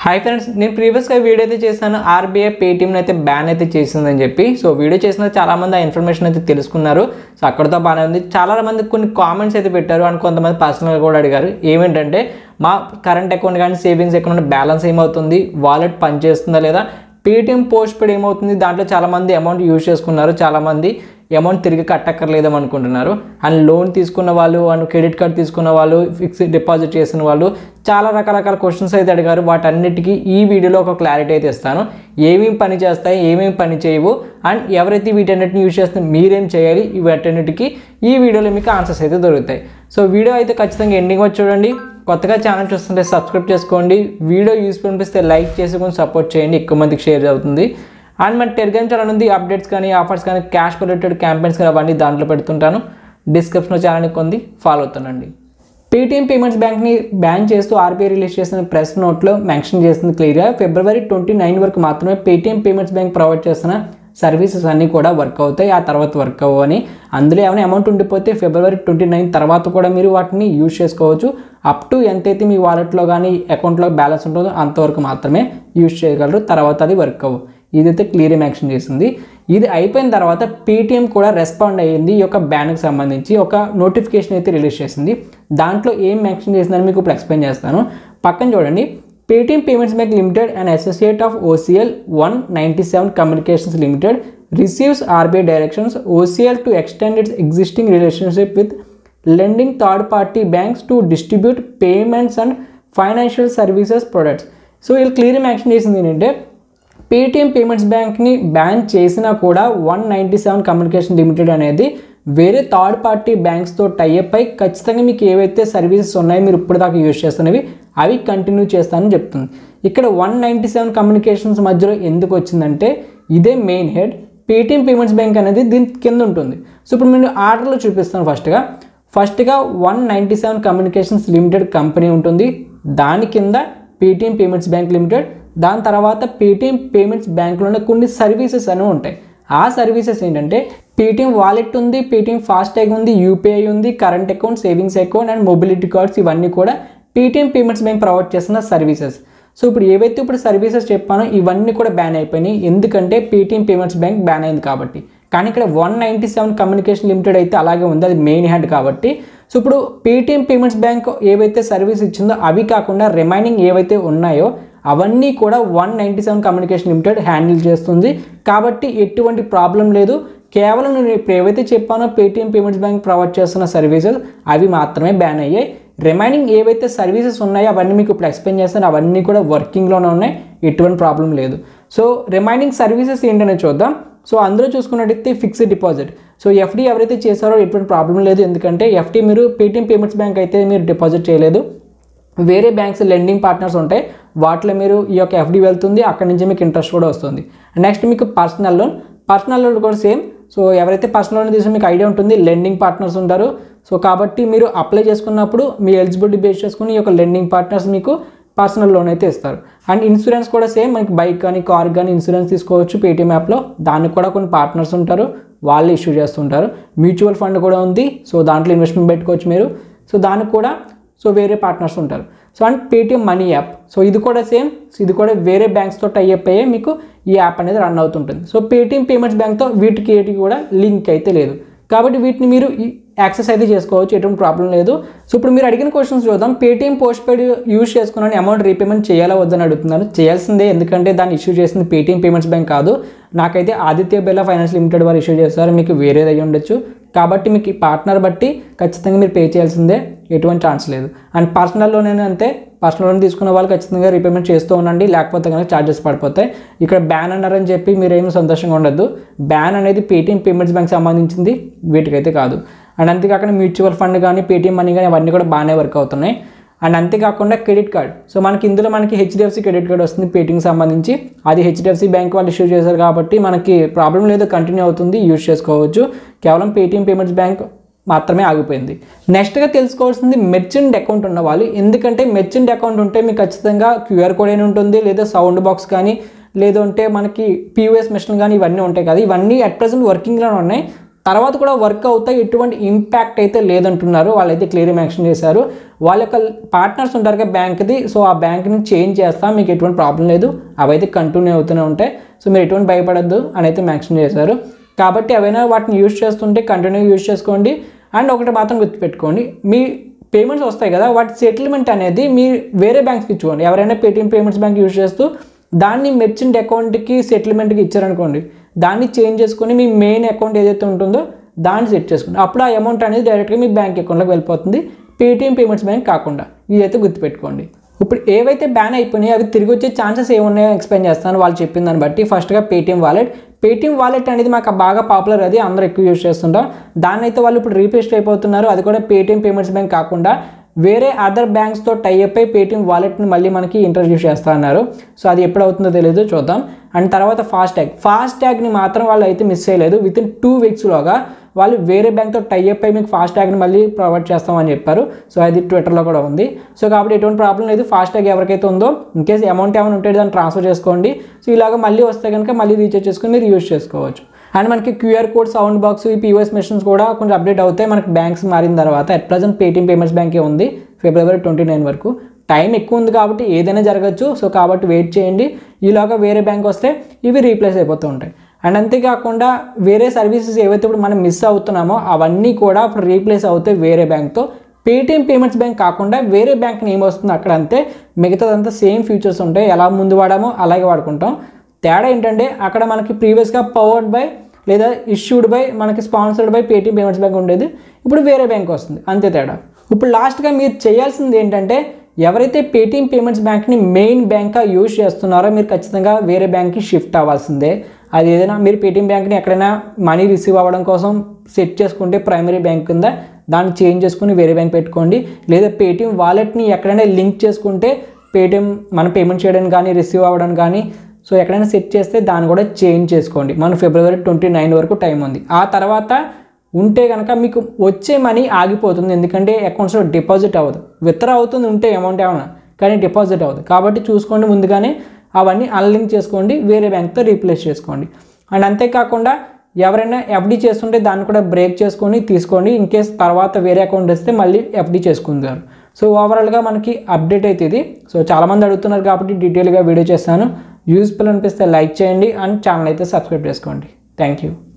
hi friends నేను ప్రీవియస్గా video అయితే చేశాను ఆర్బీఐ పేటీఎంని అయితే బ్యాన్ అయితే చేసిందని చెప్పి సో వీడియో చేసిన చాలామంది ఆ ఇన్ఫర్మేషన్ అయితే తెలుసుకున్నారు సో అక్కడితో బాగానే ఉంది చాలా మంది కొన్ని కామెంట్స్ అయితే పెట్టారు అండ్ కొంతమంది పర్సనల్ కూడా అడిగారు ఏమేంటంటే మా కరెంట్ అకౌంట్ కానీ సేవింగ్స్ అకౌంట్ బ్యాలెన్స్ ఏమవుతుంది వాలెట్ పనిచేస్తుందా లేదా పేటీఎం పోస్ట్ పెయిడ్ ఏమవుతుంది దాంట్లో చాలామంది అమౌంట్ యూజ్ చేసుకున్నారు చాలామంది అమౌంట్ తిరిగి కట్టక్కర్లేదని అనుకుంటున్నారు అండ్ లోన్ తీసుకున్న వాళ్ళు అండ్ క్రెడిట్ కార్డ్ తీసుకున్న వాళ్ళు ఫిక్స్డ్ డిపాజిట్ చేసిన వాళ్ళు చాలా రకరకాల క్వశ్చన్స్ అయితే అడిగారు వాటన్నిటికీ ఈ వీడియోలో ఒక క్లారిటీ అయితే ఇస్తాను ఏమేమి పని చేస్తాయి ఏమేమి పని చేయవు అండ్ ఎవరైతే వీటన్నిటిని యూజ్ చేస్తే మీరేం చేయాలి వీటన్నిటికీ ఈ వీడియోలో మీకు ఆన్సర్స్ అయితే దొరుకుతాయి సో వీడియో అయితే ఖచ్చితంగా ఎండింగ్ వచ్చి చూడండి కొత్తగా ఛానల్ చూస్తుంటే సబ్స్క్రైబ్ చేసుకోండి వీడియో యూస్ఫుల్ అనిపిస్తే లైక్ చేసి కొంచెం సపోర్ట్ చేయండి ఎక్కువ మందికి షేర్ అవుతుంది అండ్ మన టెలిగ్రామ్ ఛానల్ ఉంది అప్డేట్స్ కానీ ఆఫర్స్ కానీ క్యాష్ రిలేటెడ్ క్యాంపెయిన్స్ కానీ అవన్నీ దాంట్లో పెడుతుంటాను డిస్క్రిప్షన్లో ఛానల్ని కొంది ఫాలో అవుతానండి పేటీఎం పేమెంట్స్ బ్యాంక్ని బ్యాన్ చేస్తూ ఆర్బీఐ రిలీజ్ చేసిన ప్రెస్ నోట్లో మెన్షన్ చేస్తుంది క్లియర్గా ఫిబ్రవరి ట్వంటీ నైన్ వరకు మాత్రమే పేటీఎం పేమెంట్స్ బ్యాంక్ ప్రొవైడ్ చేస్తున్న సర్వీసెస్ అన్నీ కూడా వర్క్ అవుతాయి ఆ తర్వాత వర్క్ అవ్వవు అని అందులో ఏమైనా అమౌంట్ ఉండిపోతే ఫిబ్రవరి ట్వంటీ నైన్ తర్వాత కూడా మీరు వాటిని యూజ్ చేసుకోవచ్చు అప్ టు ఎంతైతే మీ వాలెట్లో కానీ అకౌంట్లో బ్యాలెన్స్ ఉంటుందో అంతవరకు మాత్రమే యూజ్ చేయగలరు తర్వాత అది వర్క్ అవ్వవు ఇదైతే క్లియర్ యాక్షన్ చేసింది ఇది అయిపోయిన తర్వాత పేటీఎం కూడా రెస్పాండ్ అయ్యింది ఈ యొక్క బ్యాన్కి సంబంధించి ఒక నోటిఫికేషన్ అయితే రిలీజ్ చేసింది దాంట్లో ఏం యాక్షన్ చేసిందని మీకు ఇప్పుడు ఎక్స్ప్లెయిన్ చేస్తాను పక్కన చూడండి Paytm payments bank limited and associate of OCL one ninety seven communications limited receives RBI directions OCL to extend its existing relationship with lending third party banks to distribute payments and financial services products so వీళ్ళు clear action చేసింది ఏంటంటే Paytm payments బ్యాంక్ని ban చేసినా కూడా one ninety seven communication limited అనేది వేరే third party బ్యాంక్స్తో tie up అయి ఖచ్చితంగా మీకు ఏవైతే సర్వీసెస్ ఉన్నాయో మీరు ఇప్పుడు దాకా యూజ్ చేస్తున్నవి అవి కంటిన్యూ చేస్తానని చెప్తుంది ఇక్కడ వన్ నైంటీ సెవెన్ కమ్యూనికేషన్స్ మధ్యలో ఎందుకు వచ్చిందంటే ఇదే main head Paytm payments bank అనేది దీని కింద ఉంటుంది సో ఇప్పుడు నేను ఆర్డర్లో చూపిస్తాను ఫస్ట్గా ఫస్ట్గా one ninety seven communications limited company ఉంటుంది దాని కింద పేటీఎం పేమెంట్స్ బ్యాంక్ లిమిటెడ్ దాని తర్వాత పేటీఎం పేమెంట్స్ బ్యాంక్లోనే కొన్ని సర్వీసెస్ అనేవి ఉంటాయి ఆ సర్వీసెస్ ఏంటంటే పేటీఎం వాలెట్ ఉంది పేటీఎం ఫాస్టాగ్ ఉంది యూపీఐ ఉంది current account savings account and mobility cards ఇవన్నీ కూడా పేటీఎం పేమెంట్స్ బ్యాంక్ ప్రొవైడ్ చేస్తున్న సర్వీసెస్ సో ఇప్పుడు ఏవైతే ఇప్పుడు సర్వీసెస్ చెప్పానో ఇవన్నీ కూడా బ్యాన్ అయిపోయినాయి ఎందుకంటే పేటీఎం పేమెంట్స్ బ్యాంక్ బ్యాన్ అయింది కాబట్టి కానీ ఇక్కడ one ninety seven communication limited అయితే అలాగే ఉంది అది మెయిన్ హెడ్ కాబట్టి సో ఇప్పుడు పేటీఎం పేమెంట్స్ బ్యాంక్ ఏవైతే సర్వీస్ ఇచ్చిందో అవి కాకుండా రిమైనింగ్ ఏవైతే ఉన్నాయో అవన్నీ కూడా one ninety seven communication limited handle చేస్తుంది కాబట్టి ఎటువంటి ప్రాబ్లం లేదు కేవలం నేను ఇప్పుడు ఏవైతే చెప్పానో పేటీఎం పేమెంట్స్ బ్యాంక్ ప్రొవైడ్ చేస్తున్న సర్వీసెస్ అవి మాత్రమే బ్యాన్ అయ్యాయి రిమైనింగ్ ఏవైతే సర్వీసెస్ ఉన్నాయో అవన్నీ మీకు ఇప్పుడు ఎక్స్ప్లెయిన్ చేస్తాను అవన్నీ కూడా వర్కింగ్లోనే ఉన్నాయి ఎటువంటి ప్రాబ్లం లేదు సో రిమైనింగ్ సర్వీసెస్ ఏంటనే చూద్దాం సో అందులో చూసుకున్నట్టయితే ఫిక్స్డ్ డిపాజిట్ సో ఎఫ్డీ ఎవరైతే చేశారో ఎటువంటి ప్రాబ్లం లేదు ఎందుకంటే ఎఫ్డీ మీరు పేటీఎం పేమెంట్స్ బ్యాంక్ అయితే మీరు డిపాజిట్ చేయలేదు వేరే బ్యాంక్స్ లెండింగ్ పార్ట్నర్స్ ఉంటాయి వాటిలో మీరు ఈ యొక్క ఎఫ్డీ వెళ్తుంది అక్కడి నుంచి మీకు ఇంట్రెస్ట్ కూడా వస్తుంది నెక్స్ట్ మీకు పర్సనల్ లోన్ పర్సనల్ లోన్ కూడా సేమ్ సో ఎవరైతే పర్సనల్ లోన్ తీసుకుని మీకు ఐడియా ఉంటుంది లెండింగ్ పార్ట్నర్స్ ఉంటారు సో కాబట్టి మీరు అప్లై చేసుకున్నప్పుడు మీ ఎలిజిబిలిటీ బేస్ చేసుకుని ఈ యొక్క లెండింగ్ పార్ట్నర్స్ మీకు పర్సనల్ లోన్ అయితే ఇస్తారు అండ్ ఇన్సూరెన్స్ కూడా సేమ్ మనకి బైక్ కానీ కార్ కానీ ఇన్సూరెన్స్ తీసుకోవచ్చు పేటీఎం యాప్లో దానికి కూడా కొన్ని పార్ట్నర్స్ ఉంటారు వాళ్ళు ఇష్యూ చేస్తుంటారు మ్యూచువల్ ఫండ్ కూడా ఉంది సో దాంట్లో ఇన్వెస్ట్మెంట్ పెట్టుకోవచ్చు మీరు సో దానికి కూడా సో వేరే పార్ట్నర్స్ ఉంటారు so and Paytm money app so ఇది కూడా సేమ్ ఇది కూడా వేరే బ్యాంక్స్తో టైఅప్ అయ్యే మీకు ఈ యాప్ అనేది రన్ అవుతుంటుంది సో పేటిఎం పేమెంట్స్ బ్యాంక్తో వీటికి వీటికి కూడా లింక్ అయితే లేదు కాబట్టి వీటిని మీరు యాక్సెస్ అయితే చేసుకోవచ్చు ఎటువంటి ప్రాబ్లం లేదు సో ఇప్పుడు మీరు అడిగిన క్వశ్చన్స్ చూద్దాం పేటీఎం పోస్ట్ పెయిడ్ యూజ్ చేసుకున్నాను అమౌంట్ రీపేమెంట్ చేయాలా వద్దని అడుగుతున్నాను చేయాల్సిందే ఎందుకంటే దాన్ని ఇష్యూ చేసింది పేటీఎం పేమెంట్స్ బ్యాంక్ కాదు నాకైతే ఆదిత్య బిర్లా ఫైనాన్స్ లిమిటెడ్ వారు ఇష్యూ చేస్తారు మీకు వేరేది అయ్యి ఉండొచ్చు కాబట్టి మీకు ఈ పార్ట్నర్ బట్టి ఖచ్చితంగా మీరు పే చేయాల్సిందే ఎటువంటి ఛాన్స్ లేదు అండ్ పర్సనల్ లోన్ అంతే పర్సనల్ లోన్ తీసుకున్న వాళ్ళు ఖచ్చితంగా రీపేమెంట్ చేస్తూ ఉండండి లేకపోతే కనుక ఛార్జెస్ పడిపోతాయి ఇక్కడ బ్యాన్ అన్నారని చెప్పి మీరేమీ సంతోషంగా ఉండొద్దు బ్యాన్ అనేది పేటీఎం పేమెంట్స్ బ్యాంక్ సంబంధించింది వీటికైతే కాదు అండ్ అంతేకాకుండా మ్యూచువల్ ఫండ్ కానీ పేటీఎం మనీ కానీ అవన్నీ కూడా బాగానే వర్క్ అవుతున్నాయి అండ్ అంతేకాకుండా క్రెడిట్ కార్డ్ సో మనకి ఇందులో మనకి హెచ్డిఎఫ్సి క్రెడిట్ కార్డ్ వస్తుంది పేటీఎంకి సంబంధించి అది హెచ్డిఎఫ్సి బ్యాంక్ వాళ్ళు ఇష్యూ చేశారు కాబట్టి మనకి ప్రాబ్లం లేదు కంటిన్యూ అవుతుంది యూజ్ చేసుకోవచ్చు కేవలం పేటీఎం పేమెంట్స్ బ్యాంక్ మాత్రమే ఆగిపోయింది నెక్స్ట్గా తెలుసుకోవాల్సింది మెర్చెంట్ అకౌంట్ ఉన్న వాళ్ళు ఎందుకంటే మెర్చెంట్ అకౌంట్ ఉంటే మీకు ఖచ్చితంగా క్యూఆర్ కోడ్ అయినా ఉంటుంది లేదా సౌండ్ బాక్స్ కానీ లేదంటే మనకి పిఓఎస్ మిషన్ కానీ ఇవన్నీ ఉంటాయి కదా ఇవన్నీ అట్ ప్రజెంట్ వర్కింగ్లోనే ఉన్నాయి తర్వాత కూడా వర్క్ అవుతాయి ఎటువంటి ఇంపాక్ట్ అయితే లేదంటున్నారు వాళ్ళైతే క్లియర్ మెన్షన్ చేశారు వాళ్ళ యొక్క పార్ట్నర్స్ ఉంటారు కదా బ్యాంక్ది సో ఆ బ్యాంక్ని చేంజ్ చేస్తా మీకు ఎటువంటి ప్రాబ్లం లేదు అవైతే కంటిన్యూ అవుతూనే ఉంటాయి సో మీరు ఎటువంటి భయపడద్దు అని అయితే మెన్షన్ చేశారు కాబట్టి అవైనా వాటిని యూజ్ చేస్తుంటే కంటిన్యూ యూజ్ చేసుకోండి అండ్ ఒకటి మాత్రం గుర్తుపెట్టుకోండి మీ పేమెంట్స్ వస్తాయి కదా వాటి సెటిల్మెంట్ అనేది మీ వేరే బ్యాంక్స్కి ఇచ్చుకోండి ఎవరైనా పేటీఎం పేమెంట్స్ బ్యాంక్ యూజ్ చేస్తూ దాన్ని మెర్చెంట్ అకౌంట్కి సెటిల్మెంట్కి ఇచ్చారనుకోండి దాన్ని చేంజ్ చేసుకొని మీ మెయిన్ అకౌంట్ ఏదైతే ఉంటుందో దాన్ని సెట్ చేసుకోండి అప్పుడు ఆ అమౌంట్ అనేది డైరెక్ట్గా మీ బ్యాంక్ అకౌంట్లోకి వెళ్ళిపోతుంది పేటీఎం పేమెంట్స్ బ్యాంక్ కాకుండా ఇదైతే గుర్తుపెట్టుకోండి ఇప్పుడు ఏవైతే బ్యాన్ అయిపోయినాయో అవి తిరిగి వచ్చే ఛాన్సెస్ ఏమున్నాయో ఎక్స్ప్లెయిన్ చేస్తాను వాళ్ళు చెప్పిన దాన్ని బట్టి ఫస్ట్గా పేటీఎం వాలెట్ పేటీఎం వాలెట్ అనేది మాకు బాగా పాపులర్ అది అందరూ ఎక్కువ యూజ్ చేస్తుంటాం దాన్ని అయితే వాళ్ళు ఇప్పుడు రీప్లేస్ట్ అయిపోతున్నారు అది కూడా పేటీఎం పేమెంట్స్ బ్యాంక్ కాకుండా వేరే అదర్ బ్యాంక్స్తో టైఅప్ అయి పేటీఎం వాలెట్ని మళ్ళీ మనకి ఇంట్రడ్యూస్ చేస్తా అన్నారు సో అది ఎప్పుడు అవుతుందో తెలియదు చూద్దాం అండ్ తర్వాత ఫాస్ట్ ట్యాగ్ ఫాస్ట్ ట్యాగ్ని మాత్రం వాళ్ళు అయితే మిస్ చేయలేదు విత్ ఇన్ టూ వీక్స్లోగా వాళ్ళు వేరే బ్యాంక్తో టైఅప్ అయి మీకు ఫాస్ట్ ట్యాగ్ని మళ్ళీ ప్రొవైడ్ చేస్తామని చెప్పారు సో అది ట్విట్టర్లో కూడా ఉంది సో కాబట్టి ఎటువంటి ప్రాబ్లం లేదు ఫాస్ట్ ట్యాగ్ ఎవరికైతే ఉందో ఇన్ కేస్ అమౌంట్ ఏమైనా ఉంటే దాన్ని ట్రాన్స్ఫర్ చేసుకోండి సో ఇలాగ మళ్ళీ వస్తే కనుక మళ్ళీ రీఛార్జ్ చేసుకుని మీరు యూజ్ చేసుకోవచ్చు అండ్ మనకి క్యూఆర్ కోడ్ సౌండ్ బాక్స్ ఈ పీఓఎస్ మెషిన్స్ కూడా కొంచెం అప్డేట్ అవుతాయి మనకి బ్యాంక్స్ మారిన తర్వాత అట్ ప్రజెంట్ పేటీఎం పేమెంట్స్ బ్యాంకే ఉంది ఫిబ్రవరి ట్వంటీ నైన్ వరకు టైం ఎక్కువ ఉంది కాబట్టి ఏదైనా జరగచ్చు సో కాబట్టి వెయిట్ చేయండి ఈలోగా వేరే బ్యాంక్ వస్తే ఇవి రీప్లేస్ అయిపోతూ ఉంటాయి అండ్ అంతేకాకుండా వేరే సర్వీసెస్ ఏవైతే ఇప్పుడు మనం మిస్ అవుతున్నామో అవన్నీ కూడా ఇప్పుడు రీప్లేస్ అవుతాయి వేరే బ్యాంక్తో పేటీఎం పేమెంట్స్ బ్యాంక్ కాకుండా వేరే బ్యాంక్ నేమ్ వస్తుంది అక్కడ అంతే మిగతాదంతా సేమ్ ఫీచర్స్ ఉంటాయి ఎలా ముందు వాడామో అలాగే వాడుకుంటాం తేడా ఏంటంటే అక్కడ మనకి ప్రీవియస్గా పవర్డ్ బై లేదా ఇష్యూడ్ బై మనకి sponsored by Paytm payments bank ఉండేది ఇప్పుడు వేరే బ్యాంక్ వస్తుంది అంతే తేడా ఇప్పుడు లాస్ట్గా మీరు చేయాల్సింది ఏంటంటే ఎవరైతే పేటీఎం పేమెంట్స్ బ్యాంక్ని మెయిన్ బ్యాంక్గా యూజ్ చేస్తున్నారో మీరు ఖచ్చితంగా వేరే బ్యాంక్కి షిఫ్ట్ అవ్వాల్సిందే అది ఏదైనా మీరు పేటీఎం బ్యాంక్ని ఎక్కడైనా మనీ రిసీవ్ అవ్వడం కోసం సెట్ చేసుకుంటే ప్రైమరీ బ్యాంక్ కింద దాన్ని చేంజ్ చేసుకుని వేరే బ్యాంక్ పెట్టుకోండి లేదా పేటీఎం వాలెట్ని ఎక్కడైనా లింక్ చేసుకుంటే పేటీఎం మనం పేమెంట్ చేయడానికి కానీ రిసీవ్ అవ్వడానికి కానీ సో ఎక్కడైనా సెట్ చేస్తే దాన్ని కూడా చేంజ్ చేసుకోండి మన ఫిబ్రవరి ట్వంటీ నైన్ వరకు టైం ఉంది ఆ తర్వాత ఉంటే కనుక మీకు వచ్చే మనీ ఆగిపోతుంది ఎందుకంటే అకౌంట్స్లో డిపాజిట్ అవ్వదు విత్డ్రా అవుతుంది ఉంటే అమౌంట్ ఏమైనా కానీ డిపాజిట్ అవ్వదు కాబట్టి చూసుకోండి ముందుగానే అవన్నీ అన్లింక్ చేసుకోండి వేరే బ్యాంక్తో రీప్లేస్ చేసుకోండి అండ్ అంతేకాకుండా ఎవరైనా ఎఫ్డి చేస్తుంటే దాన్ని కూడా బ్రేక్ చేసుకొని తీసుకోండి ఇన్ కేస్ తర్వాత వేరే అకౌంట్ వస్తే మళ్ళీ ఎఫ్డి చేసుకుంటారు సో ఓవరాల్గా మనకి అప్డేట్ అయితే ఇది సో చాలామంది అడుగుతున్నారు కాబట్టి డీటెయిల్గా వీడియో చేస్తాను యూస్ఫుల్ అనిపిస్తే లైక్ చేయండి అండ్ ఛానల్ అయితే సబ్స్క్రైబ్ చేసుకోండి థ్యాంక్ యూ